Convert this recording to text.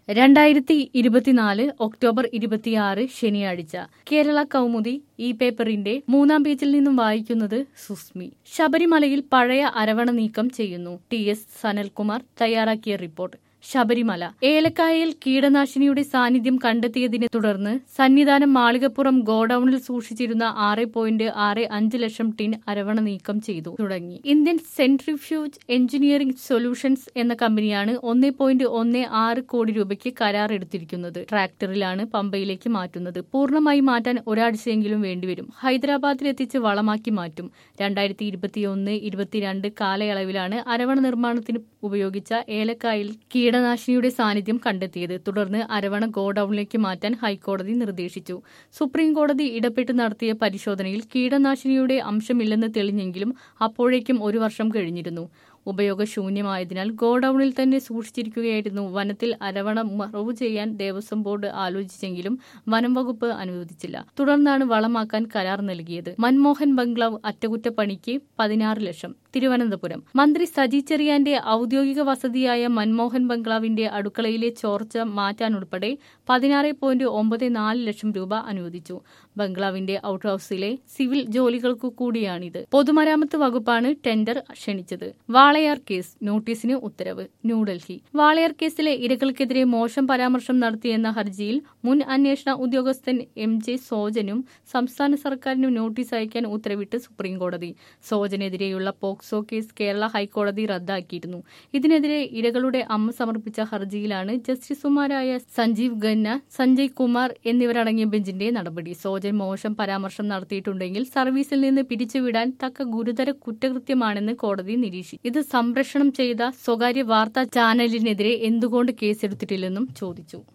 രണ്ടായിരത്തി ഇരുപത്തിനാല് ഒക്ടോബർ ഇരുപത്തിയാറ് ശനിയാഴ്ച കേരള കൗമുദി ഈ പേപ്പറിന്റെ മൂന്നാം പേജിൽ നിന്നും വായിക്കുന്നത് സുസ്മി ശബരിമലയിൽ പഴയ അരവണ നീക്കം ചെയ്യുന്നു ടി എസ് സനൽകുമാർ തയ്യാറാക്കിയ റിപ്പോർട്ട് ശബരിമല ഏലക്കായയിൽ കീടനാശിനിയുടെ സാന്നിധ്യം കണ്ടെത്തിയതിനെ തുടർന്ന് സന്നിധാനം മാളികപ്പുറം ഗോഡൌണിൽ സൂക്ഷിച്ചിരുന്ന ആറ് പോയിന്റ് ആറ് അഞ്ച് ലക്ഷം ടിൻ അരവണ നീക്കം ചെയ്തു തുടങ്ങി ഇന്ത്യൻ സെൻട്രിഫ്യൂജ് എഞ്ചിനീയറിംഗ് സൊല്യൂഷൻസ് എന്ന കമ്പനിയാണ് ഒന്നേ പോയിന്റ് ഒന്ന് ആറ് കോടി രൂപയ്ക്ക് കരാർ എടുത്തിരിക്കുന്നത് ട്രാക്ടറിലാണ് പമ്പയിലേക്ക് മാറ്റുന്നത് പൂർണ്ണമായി മാറ്റാൻ ഒരാഴ്ചയെങ്കിലും വേണ്ടിവരും ഹൈദരാബാദിലെത്തിച്ച് വളമാക്കി മാറ്റും രണ്ടായിരത്തി ഇരുപത്തിയൊന്ന് ഇരുപത്തിരണ്ട് കാലയളവിലാണ് അരവണ നിർമ്മാണത്തിന് ഉപയോഗിച്ച ഏലക്കായിൽ കീടനാശിനിയുടെ സാന്നിധ്യം കണ്ടെത്തിയത് തുടർന്ന് അരവണ ഗോഡൌണിലേക്ക് മാറ്റാൻ ഹൈക്കോടതി നിർദ്ദേശിച്ചു സുപ്രീം കോടതി ഇടപെട്ട് നടത്തിയ പരിശോധനയിൽ കീടനാശിനിയുടെ അംശമില്ലെന്ന് തെളിഞ്ഞെങ്കിലും അപ്പോഴേക്കും ഒരു വർഷം കഴിഞ്ഞിരുന്നു ഉപയോഗശൂന്യമായതിനാൽ ഗോഡൌണിൽ തന്നെ സൂക്ഷിച്ചിരിക്കുകയായിരുന്നു വനത്തിൽ അരവണ മറവ് ചെയ്യാൻ ദേവസ്വം ബോർഡ് ആലോചിച്ചെങ്കിലും വനം വകുപ്പ് അനുവദിച്ചില്ല തുടർന്നാണ് വളമാക്കാൻ കരാർ നൽകിയത് മൻമോഹൻ ബംഗ്ലാവ് അറ്റകുറ്റപ്പണിക്ക് പതിനാറ് ലക്ഷം തിരുവനന്തപുരം മന്ത്രി സജി ചെറിയാന്റെ ഔദ്യോഗിക വസതിയായ മൻമോഹൻ ബംഗ്ലാവിന്റെ അടുക്കളയിലെ ചോർച്ച മാറ്റാനുൾപ്പെടെ പതിനാറ് പോയിന്റ് ഒമ്പത് നാല് ലക്ഷം രൂപ അനുവദിച്ചു ബംഗ്ലാവിന്റെ ഔട്ട് ഹൌസിലെ സിവിൽ ജോലികൾക്കു കൂടിയാണിത് പൊതുമരാമത്ത് വകുപ്പാണ് ടെൻഡർ ക്ഷണിച്ചത് വാളയാർ കേസ് നോട്ടീസിന് ഉത്തരവ് ന്യൂഡൽഹി വാളയാർ കേസിലെ ഇരകൾക്കെതിരെ മോശം പരാമർശം നടത്തിയെന്ന ഹർജിയിൽ മുൻ അന്വേഷണ ഉദ്യോഗസ്ഥൻ എം ജെ സോജനും സംസ്ഥാന സർക്കാരിനും നോട്ടീസ് അയക്കാൻ ഉത്തരവിട്ട് സുപ്രീംകോടതി സോജനെതിരെയുള്ള പോക്സോ കേസ് കേരള ഹൈക്കോടതി റദ്ദാക്കിയിരുന്നു ഇതിനെതിരെ ഇരകളുടെ അമ്മ സമർപ്പിച്ച ഹർജിയിലാണ് ജസ്റ്റിസുമാരായ സഞ്ജീവ് ഖന്ന സഞ്ജയ് കുമാർ എന്നിവരടങ്ങിയ ബെഞ്ചിന്റെ നടപടി സോജൻ മോശം പരാമർശം നടത്തിയിട്ടുണ്ടെങ്കിൽ സർവീസിൽ നിന്ന് പിരിച്ചുവിടാൻ തക്ക ഗുരുതര കുറ്റകൃത്യമാണെന്ന് കോടതി നിരീക്ഷിച്ചു ഇത് സംപ്രേഷണം ചെയ്ത സ്വകാര്യ വാർത്താ ചാനലിനെതിരെ എന്തുകൊണ്ട് കേസെടുത്തിട്ടില്ലെന്നും ചോദിച്ചു